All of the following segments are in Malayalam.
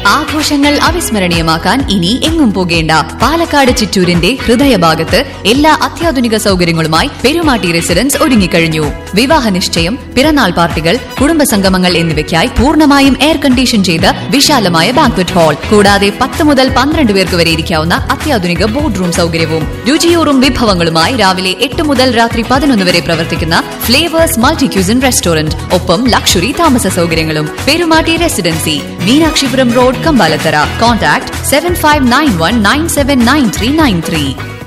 ആഘോഷങ്ങൾ അവിസ്മരണീയമാക്കാൻ ഇനി എങ്ങും പോകേണ്ട പാലക്കാട് ചിറ്റൂരിന്റെ ഹൃദയഭാഗത്ത് എല്ലാ അത്യാധുനിക സൗകര്യങ്ങളുമായി പെരുമാട്ടി റെസിഡൻസ് ഒരുങ്ങിക്കഴിഞ്ഞു വിവാഹ നിശ്ചയം പിറന്നാൾ പാർട്ടികൾ കുടുംബസംഗമങ്ങൾ എന്നിവയ്ക്കായി പൂർണ്ണമായും എയർ കണ്ടീഷൻ ചെയ്ത വിശാലമായ ബാങ്ക്വറ്റ് ഹാൾ കൂടാതെ പത്ത് മുതൽ പന്ത്രണ്ട് പേർക്ക് വരെ ഇരിക്കാവുന്ന അത്യാധുനിക ബോർഡ് റൂം സൗകര്യവും രുചിയൂറും വിഭവങ്ങളുമായി രാവിലെ എട്ട് മുതൽ രാത്രി പതിനൊന്ന് വരെ പ്രവർത്തിക്കുന്ന ഫ്ലേവേഴ്സ് മൾട്ടി ക്യൂസിൻ റെസ്റ്റോറന്റ് ഒപ്പം ലക്ഷറി താമസ സൗകര്യങ്ങളും Perumatty residency Meenakshipuram road Kambalathara contact seven five nine one nine seven nine three nine three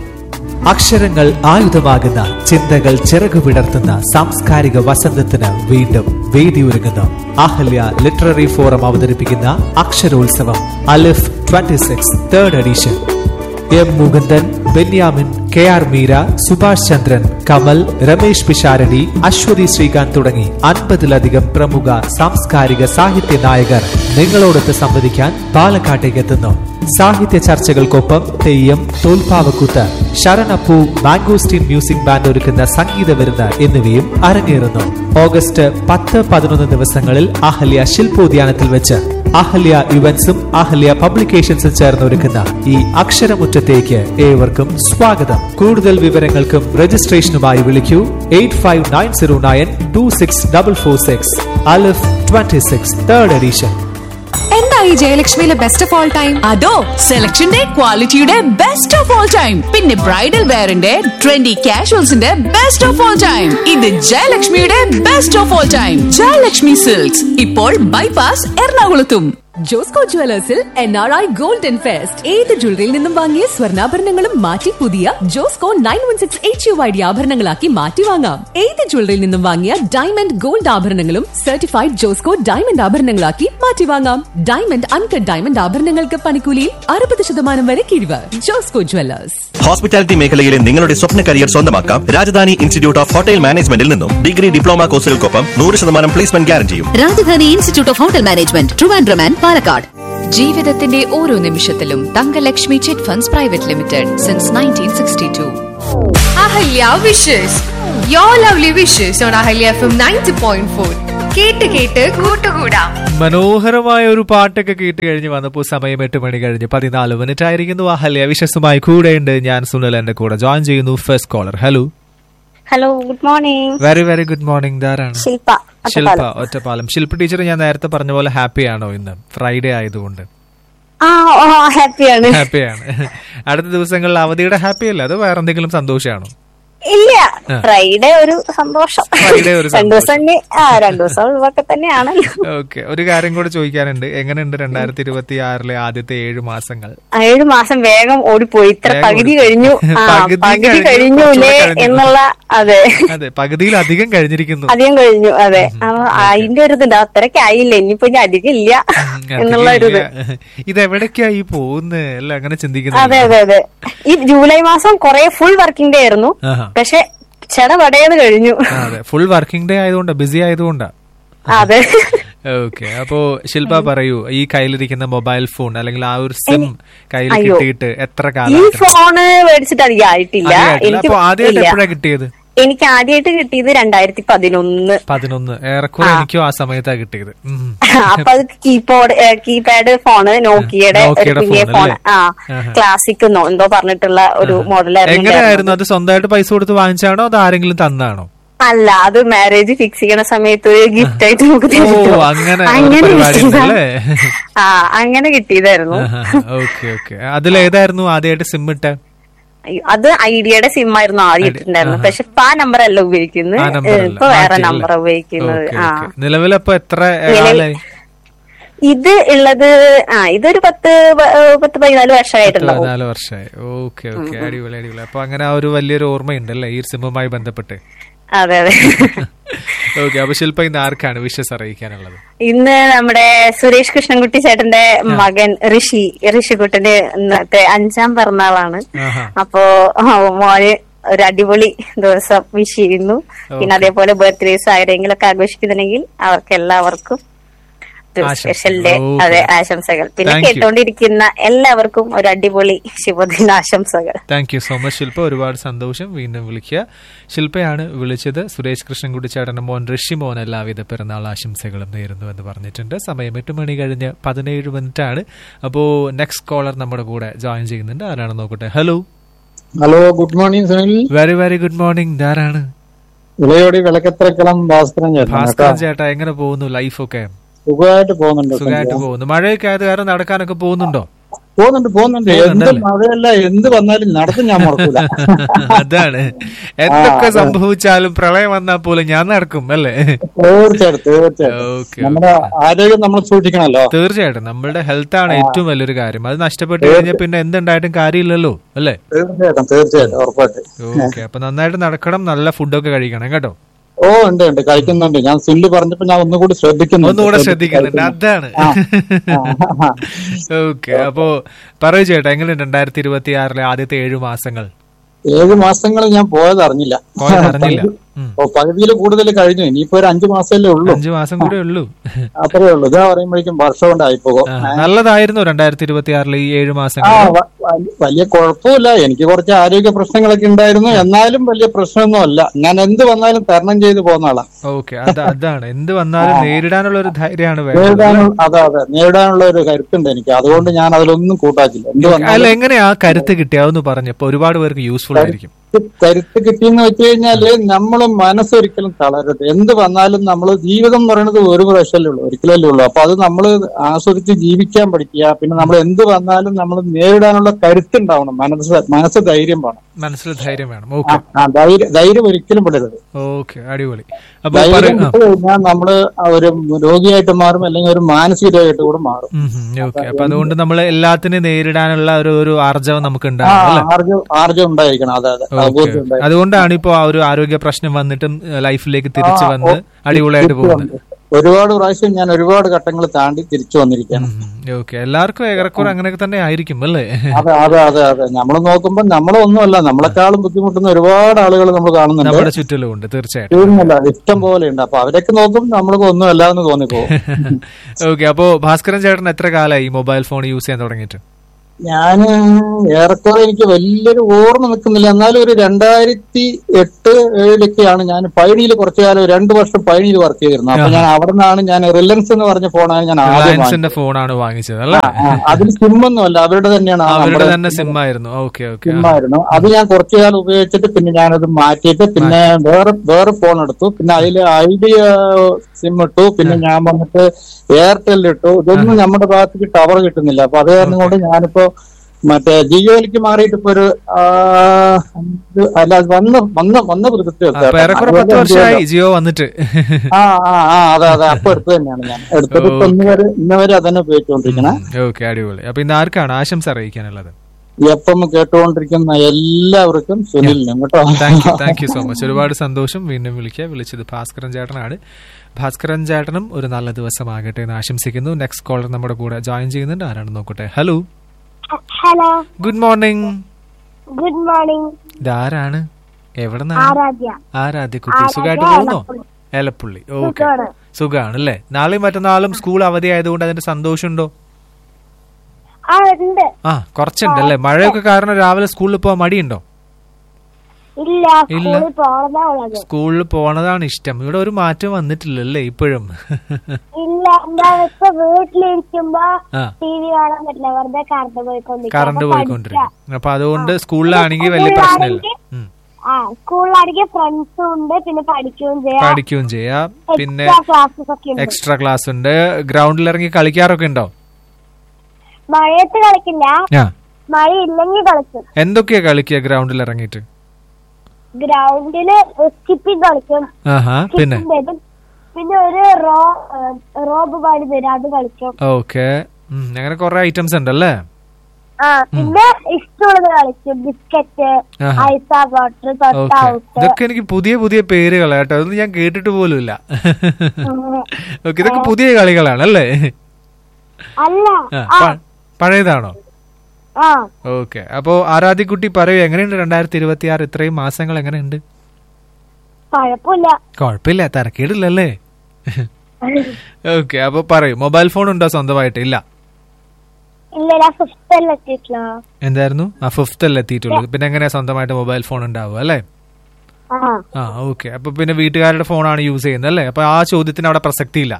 അക്ഷരങ്ങൾ ആയുധമാകുന്ന ചിന്തകൾ ചിറകു വിടർത്തുന്ന സാംസ്കാരിക വസന്തത്തിന് വീണ്ടും വേദിയൊരുങ്ങുന്നു അഹല്യ ലിറ്റററി ഫോറം അവതരിപ്പിക്കുന്ന അക്ഷരോത്സവം Alif 26 six third edition M Mukundan Benyamin K R Meera Subhash Chandran Kamal Ramesh Pisharody Aswathy Sreekanth തുടങ്ങി അൻപതിലധികം പ്രമുഖ സാംസ്കാരിക സാഹിത്യ നായകർ നിങ്ങളോടൊത്ത് സംവദിക്കാൻ പാലക്കാട്ടേക്ക് എത്തുന്നു സാഹിത്യ ചർച്ചകൾക്കൊപ്പം തെയ്യം തോൽപ്പാവക്കൂത്ത് ശരണപ്പൂ മാംഗോസ്റ്റീൻ മ്യൂസിക് ബാൻഡ് ഒരുക്കുന്ന സംഗീത വിരുന്ന് എന്നിവയും അരങ്ങേറുന്നു ഓഗസ്റ്റ് പത്ത് പതിനൊന്ന് ദിവസങ്ങളിൽ അഹല്യ ശില്പോദ്യാനത്തിൽ വെച്ച് അഹല്യ ഇവന്റ്സും അഹല്യ പബ്ലിക്കേഷൻസും ചേർന്ന് ഒരുക്കുന്ന ഈ അക്ഷരമുറ്റത്തേക്ക് ഏവർക്കും സ്വാഗതം കൂടുതൽ വിവരങ്ങൾക്കും രജിസ്ട്രേഷനുമായി വിളിക്കൂ eight five nine zero nine two six double four six Alif twenty six third edition എന്താ ഈ ജയലക്ഷ്മിയിലെ ബെസ്റ്റ് ഓഫ് ഓൾ ടൈം അതോ സെലക്ഷന്റെ ക്വാളിറ്റിയുടെ ബെസ്റ്റ് ഓഫ് ഓൾ ടൈം പിന്നെ ബ്രൈഡൽ വെയറിന്റെ ട്രെൻഡി കാഷ്വൽസിന്റെ ബെസ്റ്റ് ഓഫ് ഓൾ ടൈം ഇത് ജയലക്ഷ്മിയുടെ best of all time Jayalakshmi silks ഇപ്പോൾ ബൈപാസ് എറണാകുളത്തും ജോസ്കോ ജുവലേഴ്സിൽ N R I golden fest ഏത് ജ്വല്ലറിയിൽ നിന്നും വാങ്ങിയ സ്വർണ്ണാഭരണങ്ങളും മാറ്റി പുതിയ Josco nine one six H U I D ആഭരണങ്ങളാക്കി മാറ്റി വാങ്ങാം ഏത് ജ്വല്ലറിയിൽ നിന്നും വാങ്ങിയ ഡയമണ്ട് ഗോൾഡ് ആഭരണങ്ങളും സർട്ടിഫൈഡ് ജോസ്കോ ഡയമണ്ട് ആഭരണങ്ങളാക്കി മാറ്റി വാങ്ങാം ഡയമണ്ട് അൺകട്ട് ഡയമണ്ട് ആഭരണങ്ങൾക്ക് പണിക്കൂലിയിൽ അറുപത് ശതമാനം വരെ കിഴിവ് ജോസ്കോ ജുവലേഴ്സ് ഹോസ്പിറ്റാലിറ്റി മേഖലയിലെ നിങ്ങളുടെ സ്വപ്ന കരിയർ സ്വന്തമാക്കാം രാജധാനി ഇൻസ്റ്റിറ്റ്യൂട്ട് ഓഫ് ഹോട്ടൽ മാനേജ്മെന്റിൽ നിന്നും ഡിഗ്രി ഡിപ്ലോമ കോഴ്സുകൾക്കൊപ്പം നൂറ് ശതമാനം പ്ലേസ്മെന്റ് ഗ്യാരണ്ടിയും Rajadhani institute of hotel management Trivandrum and Palakkad ജീവിതത്തിന്റെ ഓരോ നിമിഷത്തിലും Thankalakshmi chit funds private limited since nineteen sixty two Ahalya wishes you lovely wishes on Ahalya F M ninety point four കേട്ട് കേട്ട് കൂട്ടുകൂടാം മനോഹരമായ ഒരു പാട്ടൊക്കെ കേട്ട് കഴിഞ്ഞ് വന്നപ്പോൾ സമയം എട്ട് മണി കഴിഞ്ഞ് പതിനാല് മിനിറ്റ് ആയിരിക്കുന്നു അഹല്യ വിശ്വസുമായി കൂടെയുണ്ട് ഞാൻ സുനിൽ എന്റെ കൂടെ ജോയിൻ ചെയ്യുന്നു first caller hello hello good morning very very good morning ധാരാണ് ശില്പ ശില്പ ഒറ്റപ്പാലം. ഒറ്റപ്പാലം ശില്പ ടീച്ചർ ഞാൻ നേരത്തെ പറഞ്ഞ പോലെ ഹാപ്പിയാണോ ഇന്ന് ഫ്രൈഡേ ആയതുകൊണ്ട് ആ ഓ ഹാപ്പിയാണ് ഹാപ്പിയാണ് അടുത്ത ദിവസങ്ങളിൽ അവധിയുടെ ഹാപ്പി അല്ല അത് വേറെ എന്തെങ്കിലും സന്തോഷമാണോ ഇല്ല ആ. ഫ്രൈഡേ ഒരു സന്തോഷം Friday ഒരു രണ്ടു ദിവസം സന്തോഷം. തന്നെ- ആ രണ്ടു ദിവസം ഒഴിവൊക്കെ തന്നെയാണല്ലോ ഓക്കെ ഒരു കാര്യം കൂടെ ചോദിക്കാനുണ്ട് എങ്ങനെയുണ്ട് രണ്ടായിരത്തി ഇരുപത്തി ആറിലെ ആദ്യത്തെ ഏഴ് മാസങ്ങൾ ആ, ഏഴ് മാസം വേഗം ഓടിപ്പോയി ഇത്ര വേഗം പകുതി ഓടിപ്പോയി. കഴിഞ്ഞു ആ പകുതി പകുതി കഴിഞ്ഞു, കഴിഞ്ഞൂലേ കുറച്ചുകൂടെ കഴിഞ്ഞു. എന്നുള്ള അതെ അതെ പകുതിയിലധികം കഴിഞ്ഞിരിക്കുന്നു അധികം കഴിഞ്ഞു അതെ അപ്പൊ അതിന്റെ ഒരു ഇതുണ്ട് അത്രയ്ക്ക് ആയില്ല ഇനിയിപ്പോ ഇനി അധികം ഇല്ല എന്നുള്ള ഒരു ഇത് ഇത് എവിടേക്കാ ഈ പോകുന്നത് അല്ല അങ്ങനെ അതെ ചിന്തിക്കുന്നത് അതെ അതെ ഈ ജൂലൈ മാസം കുറെ ഫുൾ വർക്കിംഗ് ഡേ ആയിരുന്നു ആഹാ. പക്ഷെ ചെടപടയെന്ന് കഴിഞ്ഞു ആ, അതെ ഫുൾ വർക്കിംഗ് ഡേ ആയതുകൊണ്ടാ ബിസി ആയതുകൊണ്ടാ അതെ ഓക്കെ അപ്പോ ശില്പ പറയൂ ഈ കയ്യിലിരിക്കുന്ന മൊബൈൽ ഫോൺ അല്ലെങ്കിൽ ആ ഒരു സിം കയ്യിൽ അയ്യോ. കിട്ടിയിട്ട് എത്ര ഈ കാലം ഫോണ് മേടിച്ചിട്ട് അധികം ആയിട്ടില്ല എനിക്ക് അപ്പൊ ആദ്യമായിട്ട് ഇല്ല. എപ്പോഴാ കിട്ടിയത് എനിക്ക് ആദ്യമായിട്ട് കിട്ടിയത് രണ്ടായിരത്തി പതിനൊന്ന് പതിനൊന്ന് ഏറെക്കുറെ എനിക്കും ആ സമയത്താ കിട്ടിയത് ഉം. അപ്പൊ അത് കീബോർഡ് കീപാഡ് ഫോണ് നോക്കിയുടെ ഒരു നോക്കിയയുടെ പുതിയ phone ഫോൺ അല്ലേ? ആ ആഹാ. ക്ലാസിക് എന്തോ പറഞ്ഞിട്ടുള്ള ഒരു മോഡലായിരുന്നു എങ്ങനെയായിരുന്നു അത് സ്വന്തമായിട്ട് പൈസ കൊടുത്ത് വാങ്ങിച്ചാണോ അത് ആരെങ്കിലും തന്നാണോ അല്ല അത് മാരേജ് ഫിക്സ് ചെയ്യണ സമയത്ത് ഒരു ഗിഫ്റ്റ് ആയിട്ട് നമുക്ക് ഓ തരുന്നു. അങ്ങനെ ഒരു അങ്ങനെ പരിപാടി കിട്ടിയതാ. ഉണ്ടല്ലേ ആ അങ്ങനെ കിട്ടിയതായിരുന്നു ഓക്കെ ഓക്കെ അതിലേതായിരുന്നു ആദ്യമായിട്ട് സിം ഇട്ട അയ്യോ, അത് ഐഡിയയുടെ സിം ആയിരുന്നു ആദ്യം ഇട്ടിട്ടുണ്ടായിരുന്നു പക്ഷെ ഇപ്പൊ ആ നമ്പർ അല്ല ഉപയോഗിക്കുന്നത് ആ നമ്പർ അല്ല. ഇപ്പൊ വേറെ മാറ്റിയല്ലേ? നമ്പർ ഉപയോഗിക്കുന്നത് ഓക്കെ, ആ ഓക്കെ. നിലവിലപ്പോ എത്ര നിലവിൽ- ആളായി ഇത് ഉള്ളത് ആ ഇതൊരു പത്ത് പ- ഏഹ് പത്ത് പതിനാല് വർഷമായിട്ടുണ്ടാവും പതിനാല് വർഷമായി ഓക്കെ ഓക്കെ അടിപൊളി അടിപൊളി അപ്പൊ അങ്ങനെ ആ ഒരു വലിയൊരു ഓർമ്മയുണ്ടല്ലേ ഈ സിമ്മുമായി ബന്ധപ്പെട്ട് അതെ അതെ ഓക്കെ അപ്പൊ ശില്പ ഇന്ന് ആർക്കാണ് വിശ്വസ് അറിയിക്കാനുള്ളത് ഇന്ന് നമ്മുടെ സുരേഷ് കൃഷ്ണൻകുട്ടി ചേട്ടന്റെ മകൻ ഋഷി ഋഷിക്കുട്ടന്റെ ഇന്നത്തെ അഞ്ചാം പിറന്നാളാണ് ആഹാ. അപ്പോ ആ, മോന് ഒരു അടിപൊളി ദിവസം വിഷ് ചെയ്യുന്നു പിന്നെ അതേപോലെ ബർത്ത്ഡേസ് ആരെങ്കിലും ഒക്കെ ആഘോഷിക്കുന്നുണ്ടെങ്കിൽ അവർക്ക് എല്ലാവർക്കും ആശംസകൾ. സ്പെഷ്യലിന്റെ Okay. അതെ ആശംസകൾ പിന്നെ Thank you. കേട്ടോണ്ടിരിക്കുന്ന എല്ലാവർക്കും ഒരു അടിപൊളി ശുഭദിന ആശംസകൾ thank you so much Shilpa ഒരുപാട് സന്തോഷം വീണ്ടും വിളിക്കുക ശില്പയാണ് വിളിച്ചത് സുരേഷ് കൃഷ്ണൻകുടി ചേട്ടന്റെ മോൻ ഋഷി മോൻ എല്ലാവിധ പിറന്നാൾ ആശംസകളും നേരുന്നു എന്ന് പറഞ്ഞിട്ടുണ്ട് സമയം എട്ട് മണി കഴിഞ്ഞ് പതിനേഴ് മിനിറ്റ് ആണ് അപ്പോ നെക്സ്റ്റ് കോളർ നമ്മുടെ കൂടെ ജോയിൻ ചെയ്യുന്നുണ്ട് ആരാണ് നോക്കട്ടെ hello hello good morning Sunil very very good morning ആരാണ് ഇളയോടി വിളക്കത്രക്കളം ഭാസ്കരൻ ചേട്ടൻ ഭാസ്കരൻ കേട്ടോ. ചേട്ടാ എങ്ങനെ പോകുന്നു ലൈഫൊക്കെ സുഖമായിട്ട് പോകുന്നുണ്ട് സുഖമായിട്ട് സന്ധ്യ. പോകുന്നു മഴയൊക്കെ ആയത് കാരണം നടക്കാനൊക്കെ പോകുന്നുണ്ടോ പോകുന്നുണ്ട് പോകുന്നുണ്ട് എന്ത് പോകുന്നുണ്ടല്ലേ? മഴയല്ല എന്ത് വന്നാലും നടത്തും ഞാൻ മുടക്കൂല അതാണ് എന്തൊക്കെ സംഭവിച്ചാലും പ്രളയം വന്നാൽ പോലും ഞാൻ നടക്കും അല്ലേ തീർച്ചയായിട്ടും തീർച്ചയായിട്ടും ഓക്കെ നമ്മുടെ ആരോഗ്യം നമ്മൾ സൂക്ഷിക്കണല്ലോ തീർച്ചയായിട്ടും നമ്മളുടെ ഹെൽത്ത് ആണ് ഏറ്റവും വലിയൊരു കാര്യം അത് നഷ്ടപ്പെട്ടു കഴിഞ്ഞാൽ പിന്നെ എന്തുണ്ടായിട്ടും കാര്യമില്ലല്ലോ അല്ലേ തീർച്ചയായിട്ടും തീർച്ചയായിട്ടും ഉറപ്പായിട്ട് ഓക്കെ അപ്പൊ നന്നായിട്ട് നടക്കണം നല്ല ഫുഡൊക്കെ കഴിക്കണം കേട്ടോ ഓ ഉണ്ട് ഉണ്ട് കഴിക്കുന്നുണ്ട് ഞാൻ സുനിൽ പറഞ്ഞപ്പോ ഞാൻ ഒന്നുകൂടി ശ്രദ്ധിക്കുന്നുണ്ട് ഒന്നുകൂടെ ശ്രദ്ധിക്കുന്നുണ്ട് അതാണ് ആ. ആ. ഓക്കെ അപ്പോ പറയൂ ചേട്ടാ എങ്ങനെ രണ്ടായിരത്തി ഇരുപത്തി ആറിലെ ആദ്യത്തെ ഏഴു മാസങ്ങൾ ഏഴ് മാസങ്ങൾ ഞാൻ പോയത് അറിഞ്ഞില്ല പോയത് അറിഞ്ഞില്ല. ഉം. ഓ പകുതിയിൽ കൂടുതൽ കഴിഞ്ഞു ഇനിയിപ്പോ ഒരു അഞ്ചു മാസമല്ലേ ഉള്ളൂ അഞ്ചു മാസം കൂടെ ഉള്ളൂ അത്രേ ഉള്ളൂ ഇതാ പറയുമ്പോഴേക്കും വർഷം കൊണ്ടായി പോകും ആ, നല്ലതായിരുന്നു രണ്ടായിരത്തി ഇരുപത്തി ആറിലെ ഈ ഏഴു ആ മാസങ്ങൾ വ- വ- വലിയ കുഴപ്പമില്ല എനിക്ക് കുറച്ച് ആരോഗ്യ പ്രശ്നങ്ങളൊക്കെ ഉണ്ടായിരുന്നു എന്നാലും വലിയ പ്രശ്നമൊന്നും അല്ല ഞാൻ എന്ത് വന്നാലും തരണം ചെയ്ത് പോകുന്ന ആളാ ഓക്കെ അത് അതാണ് എന്ത് വന്നാലും നേരിടാനുള്ള ഒരു ധൈര്യമാണ് വേണ്ടത് നേരിടാനുള്ള അതെ അതെ നേരിടാനുള്ള ഒരു കരുത്തുണ്ട് എനിക്ക് അതുകൊണ്ട് ഞാൻ അതിലൊന്നും കൂട്ടാക്കില്ല എന്ത് അല്ല വന്നാലും എങ്ങനെയാ ആ കരുത്ത് കിട്ടിയാവുന്ന പറഞ്ഞപ്പോ ഒരുപാട് പേർക്ക് യൂസ്ഫുൾ ആയിരിക്കും കരുത്ത് കിട്ടിയെന്ന് വെച്ച് കഴിഞ്ഞാല് നമ്മൾ മനസ്സൊരിക്കലും തളരരുത് എന്ത് വന്നാലും നമ്മൾ ജീവിതം എന്ന് പറയുന്നത് ഒരു പ്രാവശ്യമല്ലേ ഉള്ളൂ ഒരിക്കലല്ലേ ഉള്ളൂ അപ്പൊ അത് നമ്മൾ ആസ്വദിച്ച് ജീവിക്കാൻ പഠിക്കുക പിന്നെ നമ്മൾ എന്ത് വന്നാലും നമ്മൾ നേരിടാനുള്ള കരുത്തുണ്ടാവണം മനസ്സ് മനസ്സ് ധൈര്യം വേണം മനസ്സിൽ ധൈര്യം വേണം ആ, ഓക്കെ ആ, ധൈര്യം ധൈര്യം ഒരിക്കലും വിടരുത് ഓക്കെ അടിപൊളി അപ്പൊ ധൈര്യം പറയൂ വിട്ടു കഴിഞ്ഞാൽ നമ്മള് ഒരു രോഗിയായിട്ട് മാറും അല്ലെങ്കിൽ ഒരു മാനസിക രോഗിയായിട്ട് കൂടെ മാറും ഓക്കെ അപ്പൊ അതുകൊണ്ട് നമ്മൾ എല്ലാത്തിനും നേരിടാനുള്ള ഒരു ഒരു ആർജവം നമുക്ക് ആ ഉണ്ടാകും അല്ലെ ആർജം ആർജം ഉണ്ടായിരിക്കണം അതെ അതെ ഓക്കെ അവബോധം ഉണ്ടായിരിക്കണം. അതുകൊണ്ടാണ് ഇപ്പോ ആ ഒരു ആരോഗ്യ പ്രശ്നം വന്നിട്ടും ലൈഫിലേക്ക് തിരിച്ചു ആ, വന്ന് ഓ, അടിപൊളിയായിട്ട് തിരിച്ചു പോകുന്നത് വന്നു. ഒരുപാട് പ്രാവശ്യം ഞാൻ ഒരുപാട് ഘട്ടങ്ങൾ താണ്ടി തിരിച്ചു വന്നിരിക്കുകയാണ് ഓക്കെ എല്ലാവർക്കും ഏറെക്കുറെ അങ്ങനെയൊക്കെ തന്നെ ആയിരിക്കും അല്ലേ അതെ അതെ അതെ അതെ നമ്മൾ നോക്കുമ്പോൾ നമ്മളൊന്നുമല്ല നമ്മളെക്കാളും ബുദ്ധിമുട്ടുന്ന ഒരുപാട് ആളുകൾ നമ്മൾ കാണുന്നുണ്ട് നമ്മുടെ ചുറ്റിലും ഉണ്ട് തീർച്ചയായിട്ടും തീർന്നില്ല ഇഷ്ടം പോലെ ഉണ്ട് അപ്പൊ അവരൊക്കെ നോക്കുമ്പോൾ നമ്മൾക്ക് ഒന്നുമല്ല എന്ന് തോന്നിപ്പോകും ഓക്കെ അപ്പോ ഭാസ്കരൻ ചേട്ടൻ എത്ര കാലമായി ഈ മൊബൈൽ ഫോൺ യൂസ് ചെയ്യാൻ തുടങ്ങിയിട്ട് ഞാന് ഏറെക്കുറെ എനിക്ക് വലിയൊരു ഓർമ്മ നിൽക്കുന്നില്ല എന്നാലും ഒരു രണ്ടായിരത്തി എട്ട് ഏഴിലൊക്കെയാണ് ഞാൻ പഴനിയിൽ കുറച്ചു കാലം രണ്ടു വർഷം പഴനിയിൽ വർക്ക് ചെയ്തിരുന്നത് അപ്പൊ ഞാൻ അവിടെ നിന്നാണ് ഞാൻ റിലയൻസ് എന്ന് പറഞ്ഞ ഫോണാണ് ഞാൻ ആദ്യം വാങ്ങിച്ചത് റിലയൻസിന്റെ ഫോണാണ് വാങ്ങിച്ചത് അല്ലേ ആ, അതിൽ സിമ്മൊന്നും അല്ല അവരുടെ തന്നെയാണ് ആ അവരുടെ നമ്മുടെ തന്നെ സിം ആയിരുന്നു ഓക്കെ ഓക്കെ സിമ്മായിരുന്നു അത് ഞാൻ കുറച്ചു കാലം ഉപയോഗിച്ചിട്ട് പിന്നെ ഞാനത് മാറ്റിയിട്ട് പിന്നെ വേറെ വേറെ ഫോൺ എടുത്തു പിന്നെ അതിൽ ഐഡിയ സിം ഇട്ടു പിന്നെ ഞാൻ വന്നിട്ട് എയർടെൽ ഇട്ടു ഇതൊന്നും നമ്മുടെ ഭാഗത്തേക്ക് ടവർ കിട്ടുന്നില്ല അപ്പൊ അത് കാരണം കൊണ്ട് ഞാനിപ്പോ മറ്റേ ജിയോയിലേക്ക് മാറിയിട്ട് ഇപ്പൊ ഒരു ആ, ഇത് അല്ല അത് വന്ന വന്ന വന്ന പുതുക്കി അപ്പൊ ഏറെക്കുറെ പത്ത് വർഷമായി ജിയോ വന്നിട്ട് ആ ആ ആ അതെ അതെ അപ്പൊ എടുത്തു തന്നെയാണ് ഞാൻ എടുത്തിട്ട് ഇപ്പൊ ഇന്ന് വരെ ഇന്ന് വരെ അതന്നെ ഉപയോഗിച്ചുകൊണ്ടിരിക്കണേ ഓക്കെ അടിപൊളി അപ്പൊ ഇന്ന് ആർക്കാണ് ആശംസ അറിയിക്കാനുള്ളത് എപ്പം കേട്ടുകൊണ്ടിരിക്കുന്ന എല്ലാവർക്കും സുനിലിനും കേട്ടോ thank you thank you so much ഒരുപാട് സന്തോഷം വീണ്ടും വിളിക്കുക വിളിച്ചത് ഭാസ്കരൻ ചേട്ടനാണ് ഭാസ്കരൻ ചേട്ടനും ഒരു നല്ല ദിവസമാകട്ടെ എന്ന് ആശംസിക്കുന്നു നെക്സ്റ്റ് കോളർ നമ്മുടെ കൂടെ ജോയിൻ ചെയ്യുന്നുണ്ട് ആരാണ് നോക്കട്ടെ hello hello good morning good morning ഇതാരാണ് എവിടെ നിന്നാണ് ആരാധ്യ ആരാധ്യ കുട്ടി ആരാധ്യ സുഖമായിട്ട് പോകുന്നോ എലപ്പുള്ളി. എലപ്പുള്ളി ഓക്കെ സുഖാണ്. സുഖാണ് അല്ലേ നാളെയും മറ്റന്നാളും സ്കൂൾ അവധി ആയതുകൊണ്ട് അതിന്റെ സന്തോഷമുണ്ടോ ആ ഉണ്ട് ആ കുറച്ചുണ്ട് അല്ലേ മഴയൊക്കെ കാരണം രാവിലെ സ്കൂളിൽ പോകാൻ മടിയുണ്ടോ ഇല്ല ഇല്ല. സ്കൂളിൽ പോണതാ ഉള്ളത് സ്കൂളിൽ പോണതാണ് ഇഷ്ടം ഇവിടെ ഒരു മാറ്റം വന്നിട്ടില്ലല്ലേ ഇപ്പോഴും ഇല്ല എന്താ ഇപ്പൊ വീട്ടിലിരിക്കുമ്പോ ആ. ടി വി കാണാൻ പറ്റില്ല വെറുതെ കറണ്ട് പോയിക്കൊണ്ടിരിക്കും കറണ്ട് അപ്പൊ പോയിക്കൊണ്ടിരിക്കും അപ്പൊ അതുകൊണ്ട് സ്കൂളിലാണെങ്കിൽ വലിയ പ്രശ്നമില്ല ഉം. ആ സ്കൂളിലാണെങ്കിൽ ഫ്രണ്ട്സും ഉണ്ട് പിന്നെ പഠിക്കുകയും ചെയ്യാം പഠിക്കുകയും ചെയ്യാം പിന്നെ എക്സ്ട്രാ ക്ലാസ്സസ് ഒക്കെ ഉണ്ട് എക്സ്ട്രാ ക്ലാസ് ഉണ്ട് ഗ്രൗണ്ടിൽ ഇറങ്ങി കളിക്കാറൊക്കെ ഉണ്ടോ മഴയത്ത് കളിക്കില്ല ആ മഴ ഇല്ലെങ്കിൽ കളിക്കും എന്തൊക്കെയാ കളിക്കുക ഗ്രൗണ്ടിൽ ഇറങ്ങിയിട്ട് ഗ്രൗണ്ടില് സ്കിപ്പിംഗ് കളിക്കും ആഹാ പിന്നെ Skipping വരും. പിന്നെ ഒരു റോ റോബ് പാടി തരും അത് കളിക്കും ഓക്കെ അങ്ങനെ കുറെ ഐറ്റംസ് ഉണ്ടല്ലേ ആ പിന്നെ ഇഷ്ടമുള്ളത് കളിക്കും ബിസ്ക്കറ്റ് ആഹാ. ഐസ വാട്ടർ തൊട്ട ഓക്കെ ഔട്ട് ഇതൊക്കെ എനിക്ക് പുതിയ പുതിയ പേരുകൾ കേട്ടോ അതൊന്നും ഞാൻ കേട്ടിട്ട് പോലുമില്ല ഓക്കെ ഇതൊക്കെ പുതിയ കളികളാണ് അല്ലേ അല്ല ആ, ആ പ- പഴയതാണോ ആ ഓക്കെ അപ്പോ ആരാധ്യക്കുട്ടി പറയൂ എങ്ങനെയുണ്ട് രണ്ടായിരത്തി ഇരുപത്തി ആറ് ഇത്രയും മാസങ്ങൾ എങ്ങനെയുണ്ട് കുഴപ്പമില്ല കുഴപ്പമില്ല തരക്കേടില്ലല്ലേ ഓക്കെ അപ്പൊ പറയൂ മൊബൈൽ ഫോൺ ഉണ്ടോ സ്വന്തമായിട്ട് ഇല്ല ഇല്ല ഞാൻ ഫിഫ്ത്ത് എത്തിയിട്ടില്ല എന്തായിരുന്നു ആ ഫിഫ്ത്ത് അല്ലേ എത്തിയിട്ടുള്ളൂ പിന്നെ എങ്ങനെയാ സ്വന്തമായിട്ട് മൊബൈൽ ഫോൺ ഉണ്ടാവുക അല്ലേ ആ ആ ഓക്കെ അപ്പൊ പിന്നെ വീട്ടുകാരുടെ ഫോണാണ് യൂസ് ചെയ്യുന്നത് അല്ലേ അപ്പൊ ആ ചോദ്യത്തിന് അവിടെ പ്രസക്തി ഇല്ല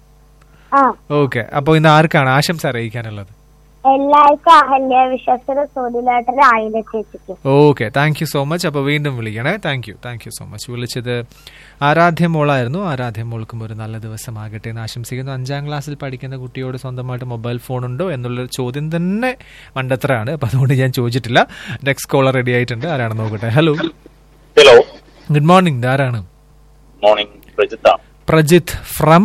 ആ ഓക്കെ അപ്പൊ ഇന്ന് ആർക്കാണ് ആശംസ അറിയിക്കാനുള്ളത് എല്ലാവർക്കും അഹല്യ വിശ്വസന സോദിലാട്ടിന് ആയിരം ചേച്ചിക്ക് okay thank you so much അപ്പോൾ വീണ്ടും വിളിക്കണേ thank you thank you so much വിളിച്ചത് ആരാധ്യ മോളായിരുന്നു ആരാധ്യ മോൾക്കും ഒരു നല്ല ദിവസമാകട്ടെ എന്ന് ആശംസിക്കുന്നു അഞ്ചാം ക്ലാസ്സിൽ പഠിക്കുന്ന കുട്ടിയോട് സ്വന്തമായിട്ട് മൊബൈൽ ഫോൺ ഉണ്ടോ എന്നുള്ള ചോദ്യം തന്നെ മണ്ടത്തരാണ് അപ്പം അതുകൊണ്ട് ഞാൻ ചോദിച്ചിട്ടില്ല നെക്സ്റ്റ് കോളർ റെഡി ആയിട്ടുണ്ട് ആരാണ് നോക്കട്ടെ ഹലോ ഹലോ ഗുഡ് മോർണിംഗ് ആരാണ് മോർണിംഗ് പ്രജിത്താണ് പ്രജിത്ത് ഫ്രം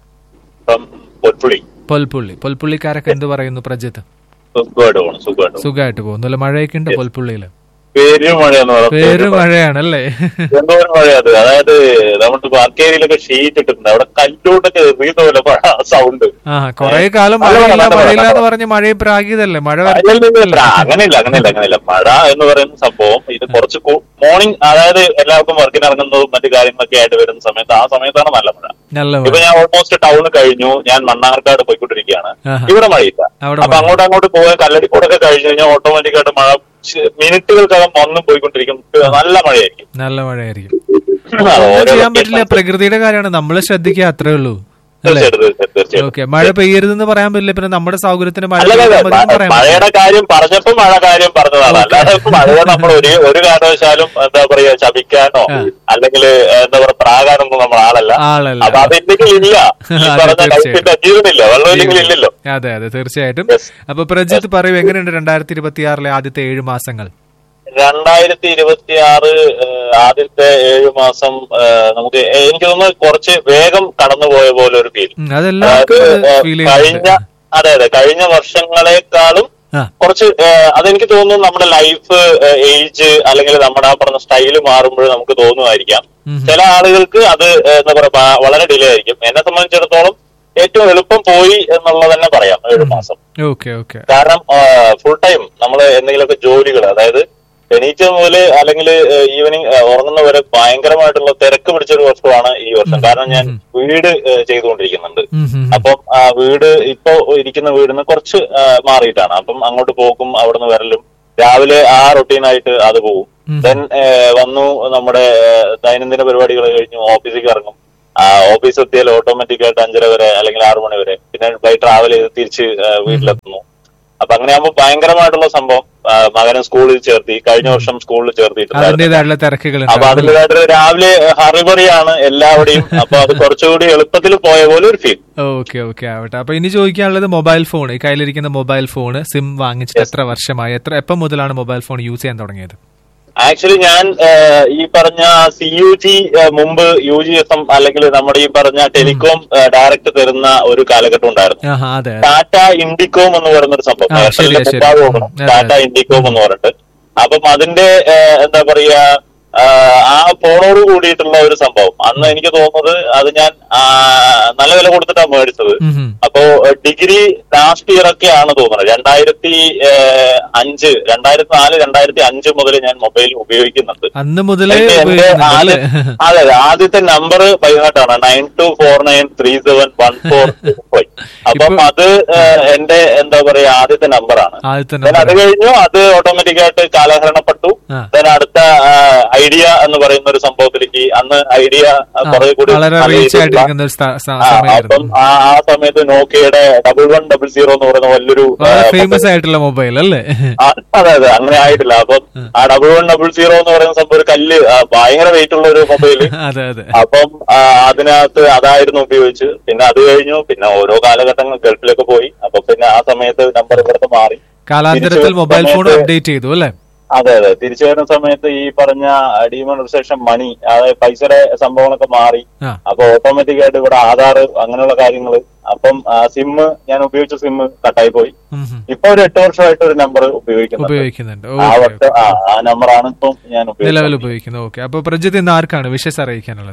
ഫ്രം പൊൽപ്പുളി പൊൽപ്പുള്ളി പൊൽപ്പുള്ളിക്കാരൊക്കെ എന്ത് പറയുന്നു പ്രജിത്ത് സുഖമായിട്ട് പോകണം സുഖമായിട്ട് പോകണം. സുഖമായിട്ട് പോകുന്നു മഴയൊക്കെ ഉണ്ട് പൊൽപ്പുള്ളിയിൽ പേര് മഴയെന്ന് പേര് പറയാം മഴയാണല്ലേ എന്തോ ഒരു മഴ അത് അതായത് നമ്മുടെ ബാർക്കേരിയിലൊക്കെ ഷീറ്റ് ഇട്ടിട്ടുണ്ട് അവിടെ കല്ലോട്ടൊക്കെ എറിയുന്ന പോലെ മഴ സൗണ്ട് ആ കൊറേ കാലം നല്ല മഴയില്ല മഴ, നല്ല മഴയില്ല മഴ. എന്ന് പറഞ്ഞ് മഴയെ പ്രാഗിയതല്ലേ മഴ അങ്ങനെയില്ല അങ്ങനെയില്ല അങ്ങനെയില്ല മഴ എന്ന് പറയുന്ന സംഭവം ഇത് കുറച്ച് മോർണിംഗ് അതായത് എല്ലാവർക്കും വർക്കിന് ഇറങ്ങുന്നതും മറ്റു കാര്യങ്ങളൊക്കെ ആയിട്ട് വരുന്ന സമയത്ത് ആ സമയത്താണ് നല്ല മഴ നല്ല ഇപ്പൊ മഴ ഞാൻ ഓൾമോസ്റ്റ് ടൗൺ കഴിഞ്ഞു ഞാൻ മണ്ണാർക്കാട് പോയിക്കൊണ്ടിരിക്കുകയാണ് ആഹാ. ഇവിടെ മഴയില്ല അവിടെ അപ്പൊ മഴ. അങ്ങോട്ട് അങ്ങോട്ട് പോകാൻ കല്ലടിക്കൂടൊക്കെ കഴിഞ്ഞു കഴിഞ്ഞാൽ ഓട്ടോമാറ്റിക് ആയിട്ട് മഴ ച് മിനിറ്റുകൾക്കകം വന്നും പോയിക്കൊണ്ടിരിക്കും നല്ല മഴയായിരിക്കും നല്ല മഴയായിരിക്കും അത് ഒന്നും ഓരോ ചെയ്യാൻ പറ്റില്ല location- പ്രകൃതിയുടെ കാര്യമാണ് നമ്മൾ ശ്രദ്ധിക്കുക അത്രേ ഉള്ളൂ അല്ലേ തീർച്ചയായിട്ടും തീർച്ചയായിട്ടും തീർച്ചയായിട്ടും ഓക്കെ മഴ പെയ്യരുതെന്ന് പറയാൻ പറ്റില്ല പിന്നെ നമ്മുടെ സൗകര്യത്തിന് മഴ അല്ലല്ല പെയ്താൽ മതി എന്ന് പറയാൻ പറ്റില്ല. മഴയുടെ കാര്യം പറഞ്ഞപ്പോ മഴ കാര്യം പറഞ്ഞതാണ് അല്ലാതെ മഴയെ നമ്മൾ ഒരു ഒരു കാരണവശാലും എന്താ പറയാ ശപിക്കാനോ ആ. അല്ലെങ്കിൽ എന്താ പറയാ പ്രാകാനൊന്നും നമ്മൾ ആളല്ല ആളല്ല. അപ്പൊ അതില്ലെങ്കിൽ ഇല്ല ഈ അതെ, പറഞ്ഞ തീർച്ചയായും. ലൈഫിന്റെ ജീവനില്ല വെള്ളം ഇല്ലെങ്കിൽ ഇല്ലല്ലോ അതെ അതെ തീർച്ചയായിട്ടും Yes. അപ്പൊ പ്രജിത്ത് പറയൂ എങ്ങനെയുണ്ട് രണ്ടായിരത്തി ഇരുപത്തി ആറിലെ ആദ്യത്തെ ഏഴ് മാസങ്ങൾ രണ്ടായിരത്തി ഇരുപത്തി ആറ് ആദ്യത്തെ ഏഴു മാസം ആ, നമുക്ക് എനിക്ക് തോന്നുന്നു കുറച്ച് വേഗം കടന്നുപോയ പോലെ ഒരു ഫീൽ ഉം, അതെല്ലാവർക്കും ഫീൽ കഴിഞ്ഞ ചെയ്യുന്നുണ്ട് അതെ അതെ കഴിഞ്ഞ വർഷങ്ങളെക്കാളും ആ. കുറച്ച് ആ, അതെനിക്ക് തോന്നുന്നു നമ്മുടെ ലൈഫ് ഏജ് അല്ലെങ്കിൽ നമ്മുടെ ആ പറഞ്ഞ സ്റ്റൈല് മാറുമ്പോൾ നമുക്ക് തോന്നുമായിരിക്കാം ഉം. ചില ആളുകൾക്ക് അത് ആ, എന്താ പറയാ ബ- വളരെ ഡിലേ ആയിരിക്കും എന്നെ സംബന്ധിച്ചിടത്തോളം ഏറ്റവും എളുപ്പം പോയി എന്നുള്ളത് തന്നെ പറയാം ഏഴു മാസം ഓക്കെ ഓക്കെ കാരണം ഫുൾ ടൈം നമ്മൾ എന്തെങ്കിലുമൊക്കെ ജോലികൾ അതായത് എണീറ്റ മുതല് അല്ലെങ്കിൽ ഈവനിങ് ഉറങ്ങുന്ന വരെ ഭയങ്കരമായിട്ടുള്ള തിരക്ക് പിടിച്ചൊരു വർഷമാണ് ഈ വർഷം കാരണം ഞാൻ വീട് ആ, ചെയ്തുകൊണ്ടിരിക്കുന്നുണ്ട് അപ്പം ആ വീട് ഇപ്പൊ ഇരിക്കുന്ന വീടിന് കുറച്ച് ആ, മാറിയിട്ടാണ് അപ്പം അങ്ങോട്ട് പോക്കും അവിടുന്ന് വരലും രാവിലെ ആ റൊട്ടീനായിട്ട് അത് പോകും ദെൻ വന്നു നമ്മുടെ ആ, ദൈനംദിന പരിപാടികൾ കഴിഞ്ഞു ഓഫീസിലേക്ക് ഇറങ്ങും ആ, ഓഫീസ് എത്തിയാൽ ഓട്ടോമാറ്റിക് ആയിട്ട് അഞ്ചര വരെ അല്ലെങ്കിൽ ആറു മണി വരെ പിന്നെ ബൈ ട്രാവൽ ചെയ്ത് തിരിച്ച് ആ, വീട്ടിലെത്തുന്നു അപ്പൊ അങ്ങനെയാകുമ്പോൾ ഭയങ്കരമായിട്ടുള്ള സംഭവം ആ, മകനെ സ്കൂളിൽ ചേർത്തി കഴിഞ്ഞ വർഷം സ്കൂളിൽ ചേർത്തിട്ടുണ്ടായിരുന്നു അതിന്റേതായിട്ടുള്ള തിരക്കുകൾ അപ്പൊ അതിൻ്റെതായിട്ട് രാവിലെ ഹറിബറിയാണ് എല്ലാവരുടെയും അപ്പൊ അത് കുറച്ചുകൂടി എളുപ്പത്തിൽ പോയ പോലെ ഒരു ഫീൽ ഓക്കെ ഓക്കെ ആവട്ടെ അപ്പൊ ഇനി ചോദിക്കാനുള്ളത് മൊബൈൽ ഫോൺ ഈ കയ്യിലിരിക്കുന്ന മൊബൈൽ ഫോൺ സിം വാങ്ങിച്ചിട്ട് എത്ര വർഷമായി എത്ര എപ്പം മുതലാണ് മൊബൈൽ ഫോൺ യൂസ് ചെയ്യാൻ തുടങ്ങിയത് ആക്ച്വലി ഞാൻ ആ, ഈ പറഞ്ഞ സി യു ജി മുമ്പ് യു ജി എസ് എം അല്ലെങ്കിൽ നമ്മുടെ ഈ പറഞ്ഞ ടെലികോം ഡയറക്റ്റ് തരുന്ന ഒരു കാലഘട്ടം ഉണ്ടായിരുന്നു ആഹാ അതെ അതെ. ടാറ്റ ഇൻഡിക്കോം എന്ന് പറയുന്ന ഒരു സംഭവം ആ, എയർടെലിന്റെ ശരിയാ, ശരി. മുമ്പാകെ ഉം, നോക്കണം. അതെ, ടാറ്റ അതെ. ഇൻഡിക്കോം എന്ന് പറഞ്ഞിട്ട് അപ്പം അതിന്റെ ആ, എന്താ പറയാ ആ, ആ ഫോണോട് കൂടിയിട്ടുള്ള ഒരു സംഭവം അന്ന് എനിക്ക് തോന്നുന്നത് അത് ഞാൻ ആ, നല്ല വില കൊടുത്തിട്ടാണ് മേടിച്ചത് ഉം, ഉം. അപ്പോ ഡിഗ്രി ലാസ്റ്റ് ഇയർ ഒക്കെയാണ് തോന്നുന്നത് രണ്ടായിരത്തി ഏഹ്, അഞ്ച് രണ്ടായിരത്തി നാല് രണ്ടായിരത്തി അഞ്ച് മുതൽ ഞാൻ മൊബൈൽ ഉപയോഗിക്കുന്നുണ്ട് അന്ന് മുതലേ എന്റെ എന്റെ ഉപയോഗിക്കുന്നുണ്ട് ആദ്യ- അല്ലേ? അതെ അതെ ആദ്യത്തെ നമ്പർ പതിനെട്ടാണ് nine two four nine three seven one four five അപ്പം ഇപ്പൊ- അത് ഏഹ്, എന്റെ എന്താ പറയാ ആദ്യത്തെ നമ്പറാണ് ആദ്യത്തെ Then അത് നമ്പർ കഴിഞ്ഞു അത് ഓട്ടോമാറ്റിക് ആയിട്ട് കാലഹരണപ്പെട്ടു ആ. then അടുത്ത ഐഡിയ എന്ന് പറയുന്ന ഒരു സംഭവത്തിലേക്ക് അന്ന് ഐഡിയ കുറെ കൂടി വളരെ നല്ല റീച്ച് രീതിയിലുള്ള- ആയിട്ടിരിക്കുന്ന ഒരു സ്ഥ- സ- ആ, അപ്പം സമയമായിരുന്നു ആ ആ സമയത്ത് നോക്കിയയുടെ ഡബിൾ വൺ ഡബിൾ സീറോ എന്ന് പറയുന്ന വലിയൊരു വളരെ ആ, ഫേമസ് ആയിട്ടുള്ള മൊബൈൽ അല്ലേ ആ, അതെ അതെ അങ്ങനെ ആയിട്ടില്ല അപ്പം ആ ഡബിൾ വൺ ഡബിൾ സീറോ എന്ന് പറയുന്ന സംഭവം ഒരു കല്ല് ആ, ഭയങ്കര വെയിറ്റ് ഉള്ള ഒരു മൊബൈല് അതെ അതെ അപ്പം ആ, അതിനകത്ത് അതായിരുന്നു ഉപയോഗിച്ച് പിന്നെ അത് കഴിഞ്ഞു പിന്നെ ഓരോ കാലഘട്ടങ്ങൾ ഗൾഫിലൊക്കെ പോയി അപ്പൊ പിന്നെ ആ സമയത്ത് നമ്പർ ഇവിടുത്തെ മാറി കാലാന്തരത്തിൽ തിരിച്ച് മൊബൈൽ ഫോൺ സമയത്ത് അപ്ഡേറ്റ് ചെയ്തു അല്ലേ അതെ അതെ തിരിച്ചു വരുന്ന സമയത്ത് ഈ പറഞ്ഞ ഡിമോണിസേഷൻ മണി അതായത് പൈസയുടെ സംഭവങ്ങളൊക്കെ മാറി ആ. അപ്പൊ ഓട്ടോമാറ്റിക് ആയിട്ട് ഇവിടെ ആധാർ അങ്ങനെയുള്ള കാര്യങ്ങൾ അപ്പം സിം ഞാൻ ഉപയോഗിച്ച സിം കട്ടായി പോയി ഉം, ഉം. ഇപ്പൊ ഒരു എട്ട് വർഷമായിട്ട് ഒരു നമ്പർ ഉപയോഗിക്കുന്നുണ്ട് ഉപയോഗിക്കുന്നുണ്ട് ആ ഓക്കെ വർഷം ആ ആ നമ്പറാണ് ഇപ്പം ഞാൻ നിലവിൽ ഉപയോഗിക്കുന്നത് ഉപയോഗിക്കുന്നത് ഓക്കെ അപ്പൊ പ്രജിത്ത് ഇന്ന് ആർക്കാണ് വിഷസ് അറിയിക്കാനുള്ളത്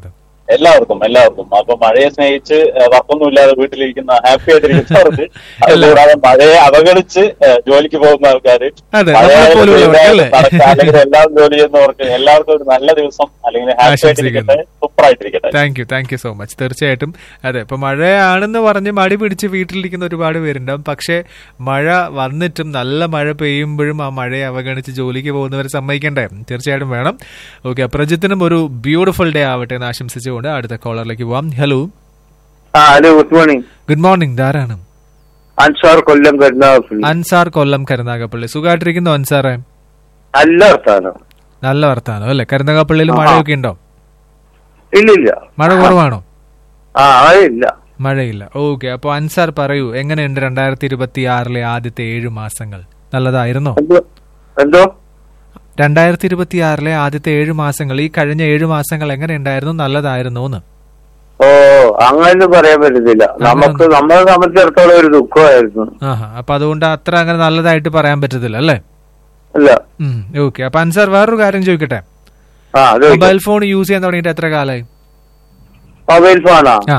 എല്ലാവർക്കും എല്ലാവർക്കും അപ്പൊ മഴയെ സ്നേഹിച്ച് ഏഹ്, വർക്കൊന്നുമില്ലാതെ വീട്ടിലിരിക്കുന്ന ഹാപ്പി ആയിട്ടിരിക്കുന്നവർക്ക് അതുകൂടാതെ മഴയെ അവഗണിച്ച് ഏഹ്, ജോലിക്ക് പോകുന്ന ആൾക്കാര് അതെ, മഴയായാലും നമ്മളെ പോലെയുള്ളവർക്ക് വെയിലായാലും അല്ലേ? തണുപ്പ് അല്ലെങ്കിൽ എല്ലാം ജോലി ചെയ്യുന്നവർക്ക് എല്ലാവർക്കും ഒരു നല്ല ദിവസം അല്ലെങ്കിൽ ഹാപ്പി ആയിട്ടിരിക്കട്ടെ സൂപ്പർ ആയിട്ടിരിക്കട്ടെ thank you thank you so much തീർച്ചയായിട്ടും അതെ ഇപ്പൊ മഴയാണെന്ന് പറഞ്ഞ് മടി പിടിച്ച് വീട്ടിലിരിക്കുന്ന ഒരുപാട് പേരുണ്ടാവും പക്ഷെ മഴ വന്നിട്ടും നല്ല മഴ പെയ്യുമ്പോഴും ആ മഴയെ അവഗണിച്ച് ജോലിക്ക് പോകുന്നവരെ സമ്മതിക്കണ്ടേ തീർച്ചയായിട്ടും വേണം ഓക്കെ പ്രജിത്തിനും ഒരു ബ്യൂട്ടിഫുൾ ഡേ ആവട്ടെ എന്ന് ആശംസിച്ചുകൊണ്ട് അടുത്ത കോളറിലേക്ക് പോവാം ഹലോ ആ hello good morning good morning ധാരാണ് അൻസാർ കൊല്ലം കരുനാഗപ്പള്ളി അൻസാർ കൊല്ലം കരുനാഗപ്പള്ളി സുഖമായിട്ടിരിക്കുന്നു അൻസാറെ നല്ല വർത്താനം നല്ല വർത്താനം അല്ലെ കരുനാഗപ്പള്ളിയിൽ ആ. മഴയൊക്കെ ഉണ്ടോ ഇല്ല ഇല്ല മഴ കുറവാണോ ആ അതില്ല മഴയില്ല ഓക്കെ അപ്പൊ അൻസാർ പറയൂ എങ്ങനെയുണ്ട് രണ്ടായിരത്തി ഇരുപത്തി ആറിലെ ആദ്യത്തെ ഏഴു മാസങ്ങൾ നല്ലതായിരുന്നോ എന്തോ രണ്ടായിരത്തി ഇരുപത്തി ആറിലെ ആദ്യത്തെ ഏഴു മാസങ്ങൾ ഈ കഴിഞ്ഞ ഏഴു മാസങ്ങൾ എങ്ങനെയുണ്ടായിരുന്നു നല്ലതായിരുന്നു എന്ന് ഓ അങ്ങനെ പറയാൻ പറ്റത്തില്ല നമുക്ക് നമ്മളെ സംബന്ധിച്ചിടത്തോളം ഒരു ദുഃഖമായിരുന്നു ആഹാ അപ്പൊ അതുകൊണ്ട് അത്ര അങ്ങനെ നല്ലതായിട്ട് പറയാൻ പറ്റത്തില്ല അല്ലേ അല്ല ഓക്കെ അപ്പൊ അൻസാർ വേറൊരു കാര്യം ചോദിക്കട്ടെ ആ അത് മൊബൈൽ ഫോൺ യൂസ് ചെയ്യാൻ തുടങ്ങിയിട്ട് എത്ര കാലമായി മൊബൈൽ ഫോണാ ആ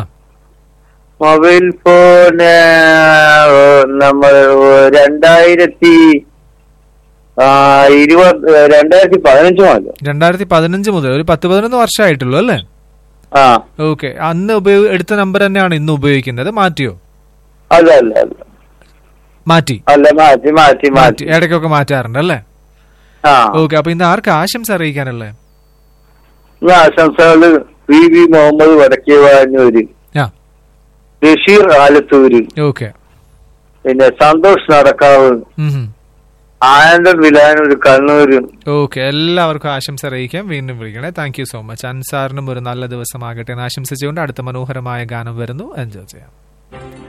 മൊബൈൽ ഫോണ് നമ്മൾ രണ്ടായിരത്തി ആ, ഇരുപത് രണ്ടായിരത്തി പതിനഞ്ച് മുതൽ രണ്ടായിരത്തി പതിനഞ്ച് മുതൽ ഒരു പത്ത് പതിനൊന്ന് വർഷമായിട്ടുള്ളൂ അല്ലേ ആ ഓക്കെ അന്ന് ഉപയോഗ എടുത്ത നമ്പർ തന്നെയാണ് ഇന്ന് ഉപയോഗിക്കുന്നത് മാറ്റിയോ അല്ല അല്ല അല്ല മാറ്റി അല്ല മാറ്റി മാറ്റി മാറ്റി മാറ്റി ഇടയ്ക്കൊക്കെ മാറ്റാറുണ്ട് അല്ലേ ആ ഓക്കെ അപ്പൊ ഇന്ന് ആർക്ക് ആശംസ അറിയിക്കാനല്ലേ ഈ ആശംസകള് പി വി മുഹമ്മദ് വടക്കേവാനൂര് ആ ബഷീർ ആലത്തൂര് ഓക്കെ പിന്നെ സന്തോഷ് നടക്കാവ് ആനന്ദൻ വിലാനൂര് കണ്ണൂര് ഓക്കെ എല്ലാവർക്കും ആശംസ അറിയിക്കാം വീണ്ടും വിളിക്കണേ താങ്ക് യു സോ മച്ച് അൻസാറിനും ഒരു നല്ല ദിവസമാകട്ടെ എന്ന് ആശംസിച്ചുകൊണ്ട് അടുത്ത മനോഹരമായ ഗാനം വരുന്നു എൻജോയ് ചെയ്യാം